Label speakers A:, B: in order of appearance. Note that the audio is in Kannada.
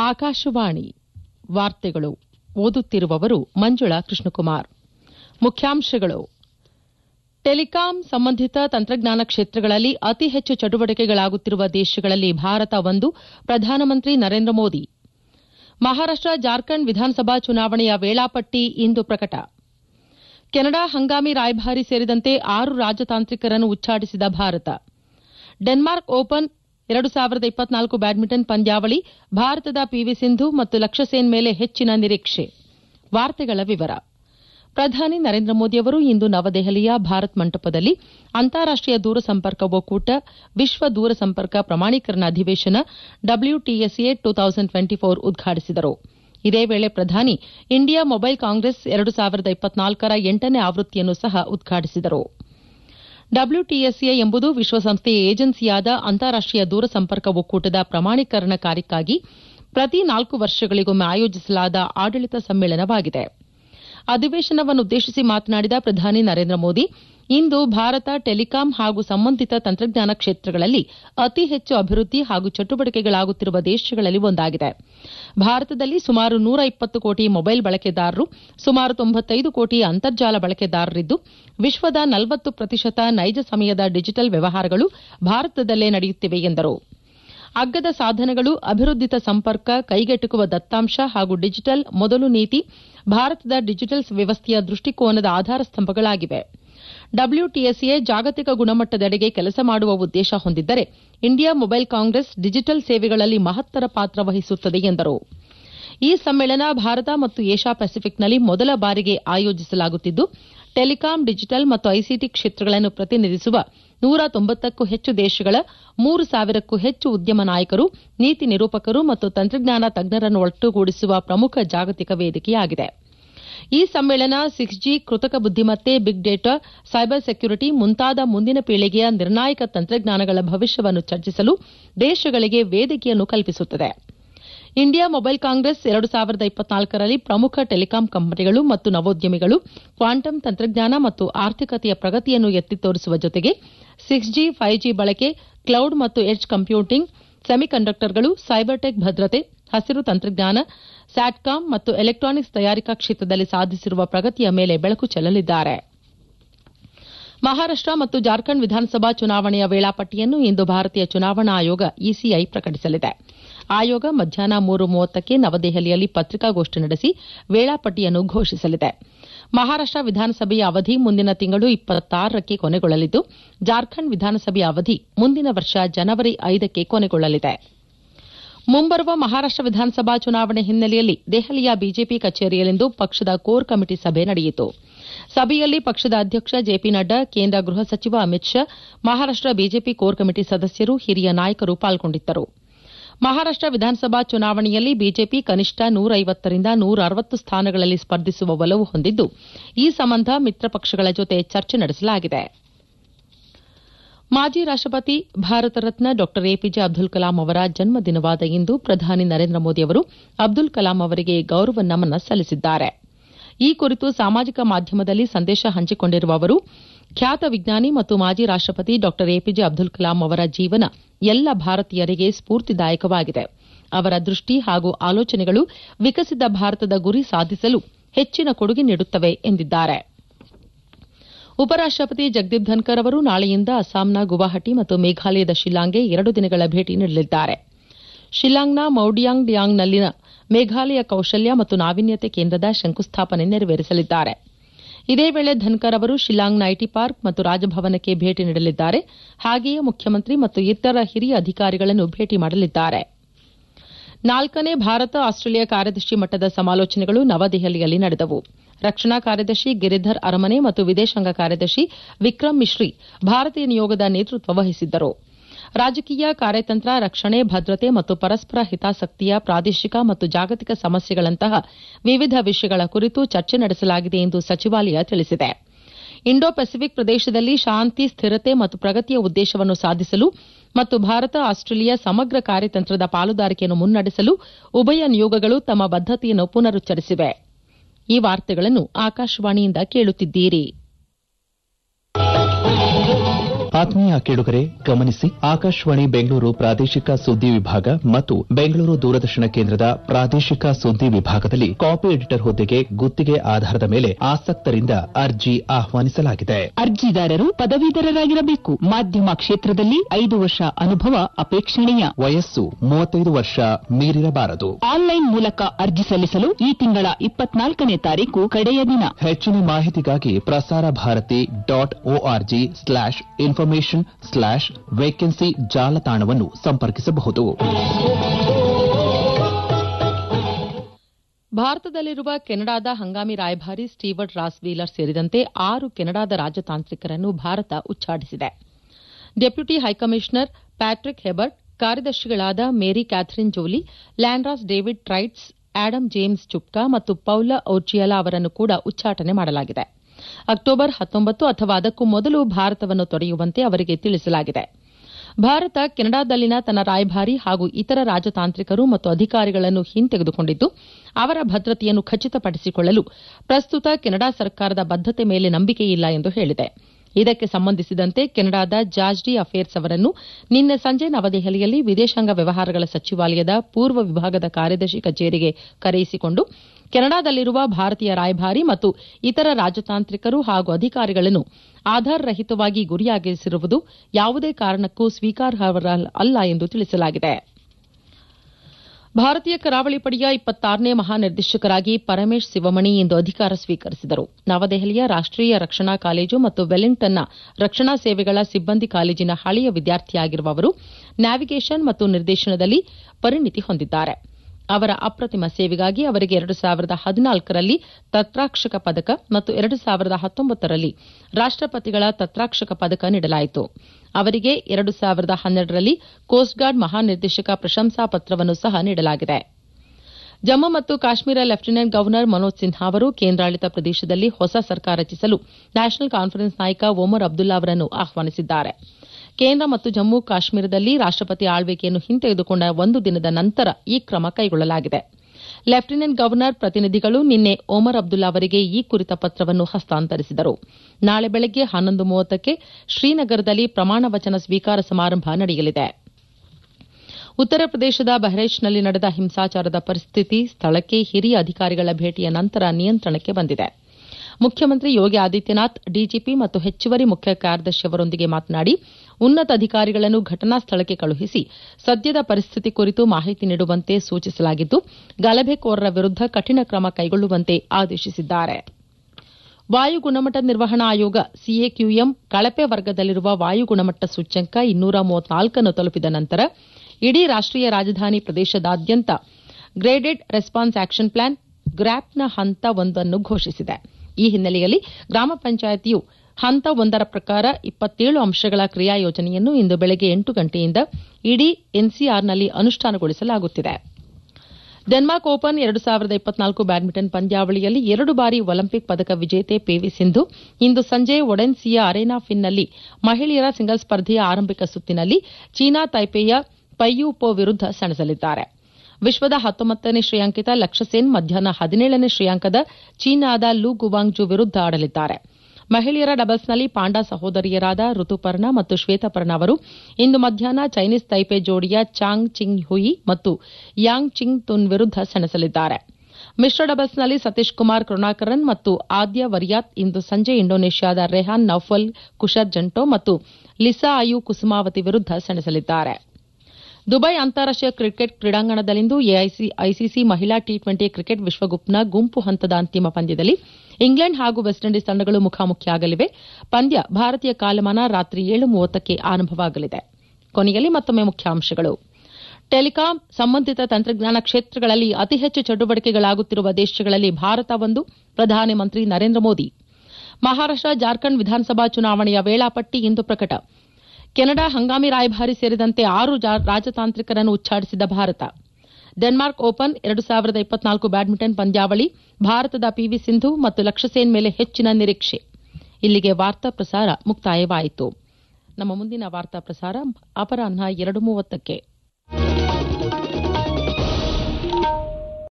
A: ಆಕಾಶವಾಣಿ ವಾರ್ತೆಗಳು ಓದುತ್ತಿರುವವರು ಮಂಜುಳಾ ಕೃಷ್ಣಕುಮಾರ್ ಮುಖ್ಯಾಂಶಗಳು ಟೆಲಿಕಾಂ ಸಂಬಂಧಿತ ತಂತ್ರಜ್ಞಾನ ಕ್ಷೇತ್ರಗಳಲ್ಲಿ ಅತಿ ಹೆಚ್ಚು ಚಟುವಟಿಕೆಗಳಾಗುತ್ತಿರುವ ದೇಶಗಳಲ್ಲಿ ಭಾರತ ಒಂದು ಪ್ರಧಾನಮಂತ್ರಿ ನರೇಂದ್ರ ಮೋದಿ ಮಹಾರಾಷ್ಟ ಜಾರ್ಖಂಡ್ ವಿಧಾನಸಭಾ ಚುನಾವಣೆಯ ವೇಳಾಪಟ್ಟಿ ಇಂದು ಪ್ರಕಟ ಕೆನಡಾ ಹಂಗಾಮಿ ರಾಯಭಾರಿ ಸೇರಿದಂತೆ ಆರು ರಾಜತಾಂತ್ರಿಕರನ್ನು ಉಚ್ಚಾಟಿಸಿದ ಭಾರತ ಡೆನ್ಮಾರ್ಕ್ ಓಪನ್ ಎರಡು ಸಾವಿರದ ಇಪ್ಪತ್ನಾಲ್ಕು ಬ್ಯಾಡ್ಮಿಂಟನ್ ಪಂದ್ಯಾವಳಿ ಭಾರತದ ಪಿವಿ ಸಿಂಧು ಮತ್ತು ಲಕ್ಷ್ಯಸೇನ್ ಮೇಲೆ ಹೆಚ್ಚಿನ ನಿರೀಕ್ಷೆ ವಾರ್ತೆಗಳ ವಿವರ ಪ್ರಧಾನಿ ನರೇಂದ್ರ ಮೋದಿಯವರು ಇಂದು ನವದೆಹಲಿಯ ಭಾರತ್ ಮಂಟಪದಲ್ಲಿ ಅಂತಾರಾಷ್ಟೀಯ ದೂರಸಂಪರ್ಕ ಒಕ್ಕೂಟ ವಿಶ್ವ ದೂರಸಂಪರ್ಕ ಪ್ರಮಾಣೀಕರಣ ಅಧಿವೇಶನ WTSA two thousand twenty four ಉದ್ಘಾಟಿಸಿದರು ಇದೇ ವೇಳೆ ಪ್ರಧಾನಿ ಇಂಡಿಯಾ ಮೊಬೈಲ್ ಕಾಂಗ್ರೆಸ್ ಎರಡು ಸಾವಿರದ ಇಪ್ಪತ್ನಾಲ್ಕರ ಎಂಟನೇ ಆವೃತ್ತಿಯನ್ನು ಸಹ ಉದ್ಘಾಟಿಸಿದರು ಡಬ್ಲ್ಯೂಟಿಎಸ್ಎ ಎಂಬುದು ವಿಶ್ವಸಂಸ್ಥೆಯ ಏಜೆನ್ಸಿಯಾದ ಅಂತಾರಾಷ್ಟೀಯ ದೂರಸಂಪರ್ಕ ಒಕ್ಕೂಟದ ಪ್ರಮಾಣೀಕರಣ ಕಾರ್ಯಕ್ಕಾಗಿ ಪ್ರತಿ ನಾಲ್ಕು ವರ್ಷಗಳಿಗೊಮ್ಮೆ ಆಯೋಜಿಸಲಾದ ಆಡಳಿತ ಸಮ್ಮೇಳನವಾಗಿದೆ ಅಧಿವೇಶನವನ್ನುದ್ದೇಶಿಸಿ ಮಾತನಾಡಿದ ಪ್ರಧಾನಿ ನರೇಂದ್ರ ಮೋದಿ ಇಂದು ಭಾರತ ಟೆಲಿಕಾಂ ಹಾಗೂ ಸಂಬಂಧಿತ ತಂತ್ರಜ್ಞಾನ ಕ್ಷೇತ್ರಗಳಲ್ಲಿ ಅತಿ ಹೆಚ್ಚು ಅಭಿವೃದ್ಧಿ ಹಾಗೂ ಚಟುವಟಿಕೆಗಳಾಗುತ್ತಿರುವ ದೇಶಗಳಲ್ಲಿ ಒಂದಾಗಿದೆ ಭಾರತದಲ್ಲಿ ಸುಮಾರು ನೂರ ಇಪ್ಪತ್ತು ಕೋಟಿ ಮೊಬೈಲ್ ಬಳಕೆದಾರರು ಸುಮಾರು ತೊಂಬತ್ತೈದು ಕೋಟಿ ಅಂತರ್ಜಾಲ ಬಳಕೆದಾರರಿದ್ದು ವಿಶ್ವದ ನಲವತ್ತು ಪ್ರತಿಶತ ನೈಜ ಸಮಯದ ಡಿಜಿಟಲ್ ವ್ಯವಹಾರಗಳು ಭಾರತದಲ್ಲೇ ನಡೆಯುತ್ತಿವೆ ಎಂದರು ಅಗ್ಗದ ಸಾಧನಗಳು ಅಭಿವೃದ್ಧಿತ ಸಂಪರ್ಕ ಕೈಗೆಟುಕುವ ದತ್ತಾಂಶ ಹಾಗೂ ಡಿಜಿಟಲ್ ಮೊದಲು ನೀತಿ ಭಾರತದ ಡಿಜಿಟಲ್ ವ್ಯವಸ್ಥೆಯ ದೃಷ್ಟಿಕೋನದ ಆಧಾರ ಸ್ತಂಭಗಳಾಗಿವೆ ಡಬ್ಲ್ಯೂಟಿಎಸ್ಎ ಜಾಗತಿಕ ಗುಣಮಟ್ಟದೆಡೆಗೆ ಕೆಲಸ ಮಾಡುವ ಉದ್ದೇಶ ಹೊಂದಿದ್ದರೆ ಇಂಡಿಯಾ ಮೊಬೈಲ್ ಕಾಂಗ್ರೆಸ್ ಡಿಜಿಟಲ್ ಸೇವೆಗಳಲ್ಲಿ ಮಹತ್ತರ ಪಾತ್ರ ವಹಿಸುತ್ತದೆ ಎಂದರು ಈ ಸಮ್ಮೇಳನ ಭಾರತ ಮತ್ತು ಏಷ್ಯಾ ಪೆಸಿಫಿಕ್ನಲ್ಲಿ ಮೊದಲ ಬಾರಿಗೆ ಆಯೋಜಿಸಲಾಗುತ್ತಿದ್ದು ಟೆಲಿಕಾಂ ಡಿಜಿಟಲ್ ಮತ್ತು ಐಸಿಟಿ ಕ್ಷೇತ್ರಗಳನ್ನು ಪ್ರತಿನಿಧಿಸುವ ನೂರ ತೊಂಬತ್ತಕ್ಕೂ ಹೆಚ್ಚು ದೇಶಗಳ ಮೂರು ಸಾವಿರಕ್ಕೂ ಹೆಚ್ಚು ಉದ್ಯಮ ನಾಯಕರು ನೀತಿ ನಿರೂಪಕರು ಮತ್ತು ತಂತ್ರಜ್ಞಾನ ತಜ್ಞರನ್ನು ಒಟ್ಟುಗೂಡಿಸುವ ಪ್ರಮುಖ ಜಾಗತಿಕ ವೇದಿಕೆಯಾಗಿದೆ ಈ ಸಮ್ಮೇಳನ ಸಿಕ್ಸ್ ಜಿ ಕೃತಕ ಬುದ್ದಿಮತ್ತೆ ಬಿಗ್ ಡೇಟಾ ಸೈಬರ್ ಸೆಕ್ಯುರಿಟಿ ಮುಂತಾದ ಮುಂದಿನ ಪೀಳಿಗೆಯ ನಿರ್ಣಾಯಕ ತಂತ್ರಜ್ಞಾನಗಳ ಭವಿಷ್ಯವನ್ನು ಚರ್ಚಿಸಲು ದೇಶಗಳಿಗೆ ವೇದಿಕೆಯನ್ನು ಕಲ್ಪಿಸುತ್ತದೆ ಇಂಡಿಯಾ ಮೊಬೈಲ್ ಕಾಂಗ್ರೆಸ್ ಎರಡು ಸಾವಿರದ ಇಪ್ಪತ್ನಾಲ್ಕರಲ್ಲಿ ಪ್ರಮುಖ ಟೆಲಿಕಾಂ ಕಂಪನಿಗಳು ಮತ್ತು ನವೋದ್ಯಮಿಗಳು ಕ್ವಾಂಟಮ್ ತಂತ್ರಜ್ಞಾನ ಮತ್ತು ಆರ್ಥಿಕತೆಯ ಪ್ರಗತಿಯನ್ನು ಎತ್ತಿ ತೋರಿಸುವ ಜೊತೆಗೆ ಸಿಕ್ಸ್ ಜಿ ಫೈವ್ ಜಿ ಬಳಕೆ ಕ್ಲೌಡ್ ಮತ್ತು ಎಡ್ಜ್ ಕಂಪ್ಯೂಟಿಂಗ್ ಸೆಮಿಕಂಡಕ್ಟರ್ಗಳು ಸೈಬರ್ ಟೆಕ್ ಭದ್ರತೆ ಹಸಿರು ತಂತ್ರಜ್ಞಾನ ಸ್ಯಾಟ್ಕಾಂ ಮತ್ತು ಎಲೆಕ್ಟಾನಿಕ್ಸ್ ತಯಾರಿಕಾ ಕ್ಷೇತ್ರದಲ್ಲಿ ಸಾಧಿಸಿರುವ ಪ್ರಗತಿಯ ಮೇಲೆ ಬೆಳಕು ಚೆಲ್ಲಲಿದ್ದಾರೆ ಮಹಾರಾಷ್ಟ ಮತ್ತು ಜಾರ್ಖಂಡ್ ವಿಧಾನಸಭಾ ಚುನಾವಣೆಯ ವೇಳಾಪಟ್ಟಿಯನ್ನು ಇಂದು ಭಾರತೀಯ ಚುನಾವಣಾ ಆಯೋಗ ಇಸಿಐ ಪ್ರಕಟಿಸಲಿದೆ ಆಯೋಗ ಮಧ್ಯಾಹ್ನ ಮೂರು ಮೂವತ್ತಕ್ಕೆ ನವದೆಹಲಿಯಲ್ಲಿ ಪತ್ರಿಕಾಗೋಷ್ಠಿ ನಡೆಸಿ ವೇಳಾಪಟ್ಟಿಯನ್ನು ಘೋಷಿಸಲಿದೆ ಮಹಾರಾಷ್ಟ ವಿಧಾನಸಭೆಯ ಅವಧಿ ಮುಂದಿನ ತಿಂಗಳು ಇಪ್ಪತ್ತಾರಕ್ಕೆ ಕೊನೆಗೊಳ್ಳಲಿದ್ದು ಜಾರ್ಖಂಡ್ ವಿಧಾನಸಭೆಯ ಅವಧಿ ಮುಂದಿನ ವರ್ಷ ಜನವರಿ ಐದಕ್ಕೆ ಕೊನೆಗೊಳ್ಳಲಿದೆ ಮುಂಬರುವ ಮಹಾರಾಷ್ಟ ವಿಧಾನಸಭಾ ಚುನಾವಣೆ ಹಿನ್ನೆಲೆಯಲ್ಲಿ ದೆಹಲಿಯ ಬಿಜೆಪಿ ಕಚೇರಿಯಲ್ಲಿಂದು ಪಕ್ಷದ ಕೋರ್ ಕಮಿಟಿ ಸಭೆ ನಡೆಯಿತು ಸಭೆಯಲ್ಲಿ ಪಕ್ಷದ ಅಧ್ಯಕ್ಷ ಜೆಪಿ ನಡ್ಡಾ ಕೇಂದ್ರ ಗೃಹ ಸಚಿವ Amit Shah Maharashtra BJP core committee ಸದಸ್ಯರು ಹಿರಿಯ ನಾಯಕರು ಪಾಲ್ಗೊಂಡಿದ್ದರು ಮಹಾರಾಷ್ಟ ವಿಧಾನಸಭಾ ಚುನಾವಣೆಯಲ್ಲಿ ಬಿಜೆಪಿ ಕನಿಷ್ಠ ನೂರ ಐವತ್ತರಿಂದ ನೂರ ಅರವತ್ತು ಸ್ಥಾನಗಳಲ್ಲಿ ಸ್ಪರ್ಧಿಸುವ ಒಲವು ಹೊಂದಿದ್ದು ಈ ಸಂಬಂಧ ಮಿತ್ರ ಪಕ್ಷಗಳ ಜೊತೆ ಚರ್ಚೆ ನಡೆಸಲಾಗಿದೆ ಮಾಜಿ ರಾಷ್ಟಪತಿ ಭಾರತ ರತ್ನ ಡಾ ಎಪಿಜೆ ಅಬ್ದುಲ್ ಕಲಾಂ ಅವರ ಜನ್ಮದಿನವಾದ ಇಂದು ಪ್ರಧಾನಿ ನರೇಂದ್ರ ಮೋದಿ ಅವರು ಅಬ್ದುಲ್ ಕಲಾಂ ಅವರಿಗೆ ಗೌರವ ನಮನ ಸಲ್ಲಿಸಿದ್ದಾರೆ ಈ ಕುರಿತು ಸಾಮಾಜಿಕ ಮಾಧ್ಯಮದಲ್ಲಿ ಸಂದೇಶ ಹಂಚಿಕೊಂಡಿರುವ ಅವರು ಖ್ಯಾತ ವಿಜ್ಞಾನಿ ಮತ್ತು ಮಾಜಿ ರಾಷ್ಟಪತಿ ಡಾ ಎಪಿಜೆ ಅಬ್ದುಲ್ ಕಲಾಂ ಅವರ ಜೀವನ ಎಲ್ಲ ಭಾರತೀಯರಿಗೆ ಸ್ಫೂರ್ತಿದಾಯಕವಾಗಿದೆ ಅವರ ದೃಷ್ಟಿ ಹಾಗೂ ಆಲೋಚನೆಗಳು ವಿಕಸಿತ ಭಾರತದ ಗುರಿ ಸಾಧಿಸಲು ಹೆಚ್ಚಿನ ಕೊಡುಗೆ ನೀಡುತ್ತವೆ ಎಂದಿದ್ದಾರೆ ಉಪರಾಷ್ಟಪತಿ ಜಗದೀಪ್ ಧನ್ಕರ್ ಅವರು ನಾಳೆಯಿಂದ ಅಸ್ಸಾಂನ ಗುವಾಹಟಿ ಮತ್ತು ಮೇಘಾಲಯದ ಶಿಲ್ಲಾಂಗ್ಗೆ ಎರಡು ದಿನಗಳ ಭೇಟಿ ನೀಡಲಿದ್ದಾರೆ ಶಿಲ್ಲಾಂಗ್ನ ಮೌಡಿಯಾಂಗ್ ಡಿಯಾಂಗ್ನಲ್ಲಿನ ಮೇಘಾಲಯ ಕೌಶಲ್ಯ ಮತ್ತು ನಾವೀನ್ಯತೆ ಕೇಂದ್ರದ ಶಂಕುಸ್ಥಾಪನೆ ನೆರವೇರಿಸಲಿದ್ದಾರೆ ಇದೇ ವೇಳೆ ಧನ್ಕರ್ ಅವರು ಶಿಲ್ಲಾಂಗ್ನ ಐಟಿ ಪಾರ್ಕ್ ಮತ್ತು ರಾಜಭವನಕ್ಕೆ ಭೇಟಿ ನೀಡಲಿದ್ದಾರೆ ಹಾಗೆಯೇ ಮುಖ್ಯಮಂತ್ರಿ ಮತ್ತು ಇತರ ಹಿರಿಯ ಅಧಿಕಾರಿಗಳನ್ನು ಭೇಟಿ ಮಾಡಲಿದ್ದಾರೆ ನಾಲ್ಕನೇ ಭಾರತ ಆಸ್ಟ್ರೇಲಿಯಾ ಕಾರ್ಯದರ್ಶಿ ಮಟ್ಟದ ಸಮಾಲೋಚನೆಗಳು ನವದೆಹಲಿಯಲ್ಲಿ ನಡೆದವು ರಕ್ಷಣಾ ಕಾರ್ಯದರ್ಶಿ ಗಿರಿಧರ್ ಅರಮನೆ ಮತ್ತು ವಿದೇಶಾಂಗ ಕಾರ್ಯದರ್ಶಿ ವಿಕ್ರಮ್ ಮಿಶ್ರಿ ಭಾರತೀಯ ನಿಯೋಗದ ನೇತೃತ್ವ ವಹಿಸಿದ್ದರು ರಾಜಕೀಯ ಕಾರ್ಯತಂತ್ರ ರಕ್ಷಣೆ ಭದ್ರತೆ ಮತ್ತು ಪರಸ್ಪರ ಹಿತಾಸಕ್ತಿಯ ಪ್ರಾದೇಶಿಕ ಮತ್ತು ಜಾಗತಿಕ ಸಮಸ್ಯೆಗಳಂತಹ ವಿವಿಧ ವಿಷಯಗಳ ಕುರಿತು ಚರ್ಚೆ ನಡೆಸಲಾಗಿದೆ ಎಂದು ಸಚಿವಾಲಯ ತಿಳಿಸಿದೆ ಇಂಡೋ ಪೆಸಿಫಿಕ್ ಪ್ರದೇಶದಲ್ಲಿ ಶಾಂತಿ ಸ್ಥಿರತೆ ಮತ್ತು ಪ್ರಗತಿಯ ಉದ್ದೇಶವನ್ನು ಸಾಧಿಸಲು ಮತ್ತು ಭಾರತ ಆಸ್ಟ್ರೇಲಿಯಾ ಸಮಗ್ರ ಕಾರ್ಯತಂತ್ರದ ಪಾಲುದಾರಿಕೆಯನ್ನು ಮುನ್ನಡೆಸಲು ಉಭಯ ನಿಯೋಗಗಳು ತಮ್ಮ ಬದ್ದತೆಯನ್ನು ಪುನರುಚ್ಚರಿಸಿವೆ ಈ ವಾರ್ತೆಗಳನ್ನು ಆಕಾಶವಾಣಿಯಿಂದ ಕೇಳುತ್ತಿದ್ದೀರಿ
B: ಆತ್ಮೀಯ ಕೇಳುಗರೆ ಗಮನಿಸಿ ಆಕಾಶವಾಣಿ ಬೆಂಗಳೂರು ಪ್ರಾದೇಶಿಕ ಸುದ್ದಿ ವಿಭಾಗ ಮತ್ತು ಬೆಂಗಳೂರು ದೂರದರ್ಶನ ಕೇಂದ್ರದ ಪ್ರಾದೇಶಿಕ ಸುದ್ದಿ ವಿಭಾಗದಲ್ಲಿ ಕಾಪಿ ಎಡಿಟರ್ ಹುದ್ದೆಗೆ ಗುತ್ತಿಗೆ ಆಧಾರದ ಮೇಲೆ ಆಸಕ್ತರಿಂದ ಅರ್ಜಿ ಆಹ್ವಾನಿಸಲಾಗಿದೆ
C: ಅರ್ಜಿದಾರರು ಪದವೀಧರರಾಗಿರಬೇಕು ಮಾಧ್ಯಮ ಕ್ಷೇತ್ರದಲ್ಲಿ ಐದು ವರ್ಷ ಅನುಭವ ಅಪೇಕ್ಷಣೀಯ
B: ವಯಸ್ಸು ಮೂವತ್ತೈದು ವರ್ಷ ಮೀರಿರಬಾರದು
C: ಆನ್ಲೈನ್ ಮೂಲಕ ಅರ್ಜಿ ಸಲ್ಲಿಸಲು ಈ ತಿಂಗಳ ಇಪ್ಪತ್ನಾಲ್ಕನೇ ತಾರೀಕು ಕಡೆಯ ದಿನ
B: ಹೆಚ್ಚಿನ ಮಾಹಿತಿಗಾಗಿ Prasar Bharati dot ORG slash information slash vacancy ಜಾಲತಾಣವನ್ನು ಸಂಪರ್ಕಿಸಬಹುದು
A: ಭಾರತದಲ್ಲಿರುವ ಕೆನಡಾದ ಹಂಗಾಮಿ ರಾಯಭಾರಿ ಸ್ಟೀವರ್ಟ್ ರಾಸ್ ವೀಲರ್ ಸೇರಿದಂತೆ ಆರು ಕೆನಡಾದ ರಾಜತಾಂತ್ರಿಕರನ್ನು ಭಾರತ ಉಚ್ಚಾಟಿಸಿದೆ ಡೆಪ್ಯೂಟಿ ಹೈಕಮಿಷನರ್ ಪ್ಯಾಟ್ರಿಕ್ ಹೆಬರ್ಟ್ ಕಾರ್ಯದರ್ಶಿಗಳಾದ ಮೇರಿ ಕ್ಯಾಥರಿನ್ ಜೋಲಿ ಲ್ಯಾಂಡ್ರಾಸ್ David Trites Adam James Chuipka ಮತ್ತು ಪೌಲಾ ಔರ್ಜಿಯಲಾ ಅವರನ್ನು ಕೂಡ ಉಚ್ಚಾಟನೆ ಮಾಡಲಾಗಿದೆ ಅಕ್ಟೋಬರ್ ಹತ್ತೊಂಬತ್ತು ಅಥವಾ ಅದಕ್ಕೂ ಮೊದಲು ಭಾರತವನ್ನು ತೊರೆಯುವಂತೆ ಅವರಿಗೆ ತಿಳಿಸಲಾಗಿದೆ ಭಾರತ ಕೆನಡಾದಲ್ಲಿನ ತನ್ನ ರಾಯಭಾರಿ ಹಾಗೂ ಇತರ ರಾಜತಾಂತ್ರಿಕರು ಮತ್ತು ಅಧಿಕಾರಿಗಳನ್ನು ಹಿಂತೆಗೆದುಕೊಂಡಿದ್ದು ಅವರ ಭದ್ರತೆಯನ್ನು ಖಚಿತಪಡಿಸಿಕೊಳ್ಳಲು ಪ್ರಸ್ತುತ ಕೆನಡಾ ಸರ್ಕಾರದ ಬದ್ದತೆ ಮೇಲೆ ನಂಬಿಕೆಯಿಲ್ಲ ಎಂದು ಹೇಳಿದೆ ಇದಕ್ಕೆ ಸಂಬಂಧಿಸಿದಂತೆ ಕೆನಡಾದ ಜಾರ್ಜ್ ಡಿ ಅಫೇರ್ಸ್ ಅವರನ್ನು ನಿನ್ನೆ ಸಂಜೆ ನವದೆಹಲಿಯಲ್ಲಿ ವಿದೇಶಾಂಗ ವ್ಯವಹಾರಗಳ ಸಚಿವಾಲಯದ ಪೂರ್ವ ವಿಭಾಗದ ಕಾರ್ಯದರ್ಶಿ ಕಚೇರಿಗೆ ಕರೆಯಿಸಿಕೊಂಡು ಕೆನಡಾದಲ್ಲಿರುವ ಭಾರತೀಯ ರಾಯಭಾರಿ ಮತ್ತು ಇತರ ರಾಜತಾಂತ್ರಿಕರು ಹಾಗೂ ಅಧಿಕಾರಿಗಳನ್ನು ಆಧಾರ್ ರಹಿತವಾಗಿ ಗುರಿಯಾಗಿಸಿರುವುದು ಯಾವುದೇ ಕಾರಣಕ್ಕೂ ಸ್ವೀಕಾರಾರ್ಹ ಎಂದು ತಿಳಿಸಲಾಗಿದೆ ಭಾರತೀಯ ಕರಾವಳಿ ಪಡೆಯ ಇಪ್ಪತ್ತಾರನೇ ಮಹಾನಿರ್ದೇಶಕರಾಗಿ ಪರಮೇಶ್ ಶಿವಮಣಿ ಇಂದು ಅಧಿಕಾರ ಸ್ವೀಕರಿಸಿದರು ನವದೆಹಲಿಯ ರಾಷ್ಟೀಯ ರಕ್ಷಣಾ ಕಾಲೇಜು ಮತ್ತು ವೆಲ್ಲಿಂಗ್ಟನ್ನ ರಕ್ಷಣಾ ಸೇವೆಗಳ ಸಿಬ್ಬಂದಿ ಕಾಲೇಜಿನ ಹಳೆಯ ವಿದ್ಯಾರ್ಥಿಯಾಗಿರುವ ಅವರು ನ್ಯಾವಿಗೇಷನ್ ಮತ್ತು ನಿರ್ದೇಶನದಲ್ಲಿ ಪರಿಣಿತಿ ಹೊಂದಿದ್ದಾರೆ ಅವರ ಅಪ್ರತಿಮ ಸೇವೆಗಾಗಿ ಅವರಿಗೆ ಎರಡು ಸಾವಿರದ ಹದಿನಾಲ್ಕರಲ್ಲಿ ತತ್ರಾಕ್ಷಕ ಪದಕ ಮತ್ತು ಎರಡು ಸಾವಿರದ ಹತ್ತೊಂಬತ್ತರಲ್ಲಿ ರಾಷ್ಟಪತಿಗಳ ತತ್ರಾಕ್ಷಕ ಪದಕ ನೀಡಲಾಯಿತು ಅವರಿಗೆ ಎರಡು ಸಾವಿರದ ಹನ್ನೆರಡರಲ್ಲಿ ಕೋಸ್ಟ್ ಗಾರ್ಡ್ ಮಹಾನಿರ್ದೇಶಕ ಪ್ರಶಂಸಾ ಪತ್ರವನ್ನು ಸಹ ನೀಡಲಾಗಿದೆ ಜಮ್ಮು ಮತ್ತು ಕಾಶ್ಮೀರ ಲೆಫ್ಟಿನೆಂಟ್ ಗವರ್ನರ್ ಮನೋಜ್ ಸಿನ್ಹಾ ಅವರು ಕೇಂದ್ರಾಡಳಿತ ಪ್ರದೇಶದಲ್ಲಿ ಹೊಸ ಸರ್ಕಾರ ರಚಿಸಲು ನ್ಯಾಷನಲ್ ಕಾನ್ಫರೆನ್ಸ್ ನಾಯಕ ಒಮರ್ ಅಬ್ದುಲ್ಲಾ ಅವರನ್ನು ಆಹ್ವಾನಿಸಿದ್ದಾರೆ ಕೇಂದ್ರ ಮತ್ತು ಜಮ್ಮು ಕಾಶ್ಮೀರದಲ್ಲಿ ರಾಷ್ಟಪತಿ ಆಳ್ವಿಕೆಯನ್ನು ಹಿಂತೆಗೆದುಕೊಂಡ ಒಂದು ದಿನದ ನಂತರ ಈ ಕ್ರಮ ಕೈಗೊಳ್ಳಲಾಗಿದೆ ಲೆಫ್ಟಿನೆಂಟ್ ಗವರ್ನರ್ ಪ್ರತಿನಿಧಿಗಳು ನಿನ್ನೆ ಒಮರ್ ಅಬ್ದುಲ್ಲಾ ಅವರಿಗೆ ಈ ಕುರಿತ ಪತ್ರವನ್ನು ಹಸ್ತಾಂತರಿಸಿದರು ನಾಳೆ ಬೆಳಗ್ಗೆ ಹನ್ನೊಂದು ಮೂವತ್ತಕ್ಕೆ ಶ್ರೀನಗರದಲ್ಲಿ ಪ್ರಮಾಣ ವಚನ ಸ್ವೀಕಾರ ಸಮಾರಂಭ ನಡೆಯಲಿದೆ ಉತ್ತರ ಪ್ರದೇಶದ ಬಹ್ರೈಚ್ನಲ್ಲಿ ನಡೆದ ಹಿಂಸಾಚಾರದ ಪರಿಸ್ಥಿತಿ ಸ್ಥಳಕ್ಕೆ ಹಿರಿಯ ಅಧಿಕಾರಿಗಳ ಭೇಟಿಯ ನಂತರ ನಿಯಂತ್ರಣಕ್ಕೆ ಬಂದಿದೆ ಮುಖ್ಯಮಂತ್ರಿ ಯೋಗಿ ಆದಿತ್ಯನಾಥ್ ಡಿಜಿಪಿ ಮತ್ತು ಹೆಚ್ಚುವರಿ ಮುಖ್ಯ ಕಾರ್ಯದರ್ಶಿ ಅವರೊಂದಿಗೆ ಮಾತನಾಡಿ ಉನ್ನತ ಅಧಿಕಾರಿಗಳನ್ನು ಘಟನಾ ಸ್ಥಳಕ್ಕೆ ಕಳುಹಿಸಿ ಸದ್ಯದ ಪರಿಸ್ಥಿತಿ ಕುರಿತು ಮಾಹಿತಿ ನೀಡುವಂತೆ ಸೂಚಿಸಲಾಗಿದ್ದು ಗಲಭೆಕೋರರ ವಿರುದ್ದ ಕಠಿಣ ಕ್ರಮ ಕೈಗೊಳ್ಳುವಂತೆ ಆದೇಶಿಸಿದ್ದಾರೆ ವಾಯು ಗುಣಮಟ್ಟ ನಿರ್ವಹಣಾ ಆಯೋಗ ಸಿಎಕ್ಯೂಎಂ ಕಳಪೆ ವರ್ಗದಲ್ಲಿರುವ ವಾಯು ಗುಣಮಟ್ಟ ಸೂಚ್ಯಂಕ ಇನ್ನೂರ ಮೂವತ್ನಾಲ್ಕನ್ನು ತಲುಪಿದ ನಂತರ ಇಡೀ ರಾಷ್ಟೀಯ ರಾಜಧಾನಿ ಪ್ರದೇಶದಾದ್ಯಂತ ಗ್ರೇಡೆಡ್ ರೆಸ್ಪಾನ್ಸ್ ಆಕ್ಷನ್ ಪ್ಲಾನ್ ಗ್ರ್ಯಾಪ್ನ ಹಂತ ಒಂದನ್ನು ಘೋಷಿಸಿದೆ ಈ ಹಿನ್ನೆಲೆಯಲ್ಲಿ ಗ್ರಾಮ ಪಂಚಾಯಿತಿಯು ಹಂತ ಒಂದರ ಪ್ರಕಾರ ಇಪ್ಪತ್ತೇಳು ಅಂಶಗಳ ಕ್ರಿಯಾ ಯೋಜನೆಯನ್ನು ಇಂದು ಬೆಳಗ್ಗೆ ಎಂಟು ಗಂಟೆಯಿಂದ ಇಡೀ ಎನ್ಸಿಆರ್ನಲ್ಲಿ ಅನುಷ್ಠಾನಗೊಳಿಸಲಾಗುತ್ತಿದೆ ಡೆನ್ಮಾರ್ಕ್ ಓಪನ್ ಎರಡು ಸಾವಿರದ ಇಪ್ಪತ್ನಾಲ್ಕು ಬ್ಯಾಡ್ಮಿಂಟನ್ ಪಂದ್ಯಾವಳಿಯಲ್ಲಿ ಎರಡು ಬಾರಿ ಒಲಿಂಪಿಕ್ ಪದಕ ವಿಜೇತೆ ಪಿವಿ ಸಿಂಧು ಇಂದು ಸಂಜೆ ಒಡೆನ್ಸಿಯ ಅರೆನಾ ಫಿನ್ನಲ್ಲಿ ಮಹಿಳೆಯರ ಸಿಂಗಲ್ಸ್ ಸ್ಪರ್ಧೆಯ ಆರಂಭಿಕ ಸುತ್ತಿನಲ್ಲಿ ಚೀನಾ ತೈಪೆಯ ಪೈಯು ಪೋ ವಿರುದ್ದ ಸೆಣಸಲಿದ್ದಾರೆ ವಿಶ್ವದ ಹತ್ತೊಂಬತ್ತನೇ ಶ್ರೇಯಾಂಕಿತ ಲಕ್ಷ್ಯಸೇನ್ ಮಧ್ಯಾಹ್ನ ಹದಿನೇಳನೇ ಶ್ರೇಯಾಂಕದ ಚೀನಾದ ಲು ಗುವಾಂಗ್ಜು ವಿರುದ್ದ ಆಡಲಿದ್ದಾರೆ ಮಹಿಳೆಯರ ಡಬಲ್ಸ್ನಲ್ಲಿ ಪಾಂಡಾ ಸಹೋದರಿಯರಾದ ಋತುಪರ್ಣ ಮತ್ತು ಶ್ವೇತಪರ್ಣ ಅವರು ಇಂದು ಮಧ್ಯಾಹ್ನ ಚೈನೀಸ್ ತೈಪೆ ಜೋಡಿಯ ಚಾಂಗ್ ಚಿಂಗ್ ಹುಯಿ ಮತ್ತು ಯಾಂಗ್ ಚಿಂಗ್ ತುನ್ ವಿರುದ್ದ ಸೆಣಸಲಿದ್ದಾರೆ ಮಿಶ್ರ ಡಬಲ್ಸ್ನಲ್ಲಿ ಸತೀಶ್ ಕುಮಾರ್ ಕರುಣಾಕರನ್ ಮತ್ತು ಆದ್ಯ ವರಿಯಾತ್ ಇಂದು ಸಂಜೆ ಇಂಡೋನೇಷ್ಯಾದ ರೆಹಾನ್ ನೌಫಲ್ ಕುಶರ್ ಜಂಟೋ ಮತ್ತು ಲಿಸಾ ಅಯು ಕುಸುಮಾವತಿ ವಿರುದ್ದ ಸೆಣಸಲಿದ್ದಾರೆ ದುಬೈ ಅಂತಾರಾಷ್ಟೀಯ ಕ್ರಿಕೆಟ್ ಕ್ರೀಡಾಂಗಣದಲ್ಲಿಂದು ಐಸಿಸಿ ಮಹಿಳಾ ಟಿ ಟ್ವೆಂಟಿ ಕ್ರಿಕೆಟ್ ವಿಶ್ವಕಪ್ನ ಗುಂಪು ಹಂತದ ಅಂತಿಮ ಪಂದ್ಯದಲ್ಲಿ ಇಂಗ್ಲೆಂಡ್ ಹಾಗೂ ವೆಸ್ಟ್ ಇಂಡೀಸ್ ತಂಡಗಳು ಮುಖಾಮುಖಿಯಾಗಲಿವೆ ಪಂದ್ಯ ಭಾರತೀಯ ಕಾಲಮಾನ ರಾತ್ರಿ ಏಳು ಮೂವತ್ತಕ್ಕೆ ಆರಂಭವಾಗಲಿದೆ ಕೊನೆಯಲ್ಲಿ ಮತ್ತೊಮ್ಮೆ ಮುಖ್ಯಾಂಶಗಳು ಟೆಲಿಕಾಂ ಸಂಬಂಧಿತ ತಂತ್ರಜ್ಞಾನ ಕ್ಷೇತ್ರಗಳಲ್ಲಿ ಅತಿ ಹೆಚ್ಚು ಚಟುವಟಿಕೆಗಳಾಗುತ್ತಿರುವ ದೇಶಗಳಲ್ಲಿ ಭಾರತ ಒಂದು ಪ್ರಧಾನಮಂತ್ರಿ ನರೇಂದ್ರ ಮೋದಿ ಮಹಾರಾಷ್ಟ ಜಾರ್ಖಂಡ್ ವಿಧಾನಸಭಾ ಚುನಾವಣೆಯ ವೇಳಾಪಟ್ಟಿ ಇಂದು ಪ್ರಕಟ ಕೆನಡಾ ಹಂಗಾಮಿ ರಾಯಭಾರಿ ಸೇರಿದಂತೆ ಆರು ರಾಜತಾಂತ್ರಿಕರನ್ನು ಉಚ್ಚಾಟಿಸಿದ ಭಾರತ ಡೆನ್ಮಾರ್ಕ್ ಓಪನ್ ಎರಡು ಸಾವಿರದ ಇಪ್ಪತ್ನಾಲ್ಕು ಬ್ಯಾಡ್ಮಿಂಟನ್ ಪಂದ್ಯಾವಳಿ ಭಾರತದ ಪಿವಿ ಸಿಂಧು ಮತ್ತು ಲಕ್ಷ್ಯಸೇನ್ ಮೇಲೆ ಹೆಚ್ಚಿನ ನಿರೀಕ್ಷೆ ಇಲ್ಲಿಗೆ ವಾರ್ತಾ ಪ್ರಸಾರ ಮುಕ್ತಾಯವಾಯಿತು ನಮ್ಮ ಮುಂದಿನ ವಾರ್ತಾ ಪ್ರಸಾರ ಅಪರಾಹ್ನ ಎರಡು ಮೂವತ್ತಕ್ಕೆ